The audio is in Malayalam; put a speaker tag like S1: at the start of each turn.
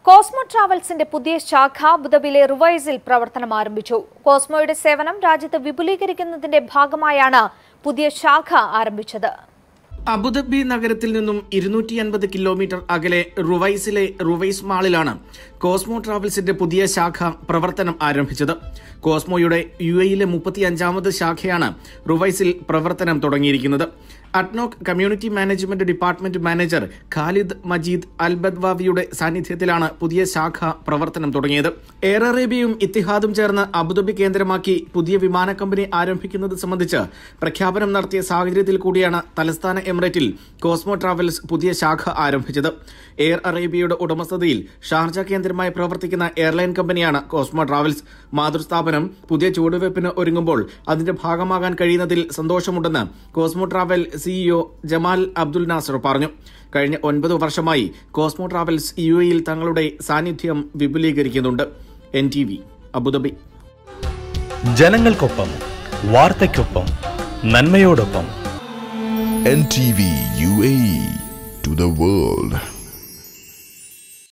S1: കോസ്മോ ട്രാവൽസിന്റെ പുതിയ ശാഖ അബുദാബിയിലെ റുവൈസിൽ പ്രവർത്തനം ആരംഭിച്ചു കോസ്മോയുടെ സേവനം രാജ്യത്ത് വിപുലീകരിക്കുന്നതിന്റെ ഭാഗമായാണ് പുതിയ ശാഖ ആരംഭിച്ചത്
S2: അബുദാബി നഗരത്തിൽ നിന്നും ഇരുന്നൂറ്റി അൻപത് കിലോമീറ്റർ അകലെ റുവൈസിലെ റുവൈസ് മാളിലാണ് കോസ്മോ ട്രാവൽസിന്റെ പുതിയ ശാഖ പ്രവർത്തനം ആരംഭിച്ചത് കോസ്മോയുടെ യു എയിലെ മുപ്പത്തി അഞ്ചാമത് ശാഖയാണ് റുവൈസിൽ പ്രവർത്തനം തുടങ്ങിയിരിക്കുന്നത് ADNOC community management department manager Khalid Majeed അൽബദ്വാവിയുടെ സാന്നിധ്യത്തിലാണ് പുതിയ ശാഖ പ്രവർത്തനം തുടങ്ങിയത് എയർ അറേബ്യയും ഇത്തിഹാദും ചേർന്ന് അബുദാബി കേന്ദ്രമാക്കി പുതിയ വിമാന കമ്പനി ആരംഭിക്കുന്നത് സംബന്ധിച്ച് പ്രഖ്യാപനം നടത്തിയ സാഹചര്യത്തിൽ കൂടിയാണ് തലസ്ഥാന എമിറേറ്റിൽ കോസ്മോ ട്രാവൽസ് പുതിയ ശാഖ ആരംഭിച്ചത് എയർ അറേബ്യയുടെ ഉടമസ്ഥതയിൽ ഷാർജ കേന്ദ്രമായി പ്രവർത്തിക്കുന്ന എയർലൈൻ കമ്പനിയാണ് കോസ്മോ ട്രാവൽസ് മാതൃസ്ഥാപനം പുതിയ ചുവടുവയ്പ്പിന് ഒരുങ്ങുമ്പോൾ അതിന്റെ ഭാഗമാകാൻ കഴിയുന്നതിൽ സന്തോഷമുണ്ടെന്ന് Cosmo travel CEO Jamal Abdul Nasar പറഞ്ഞു കഴിഞ്ഞ ഒൻപത് വർഷമായി കോസ്മോ ട്രാവൽസ് യു എയിൽ തങ്ങളുടെ സാന്നിധ്യം വിപുലീകരിക്കുന്നുണ്ട് എൻ ടി വി അബുദാബി
S3: ജനങ്ങൾക്കൊപ്പം വാർത്തയ്ക്കൊപ്പം നന്മയോടൊപ്പം
S4: NTV UAE to the world.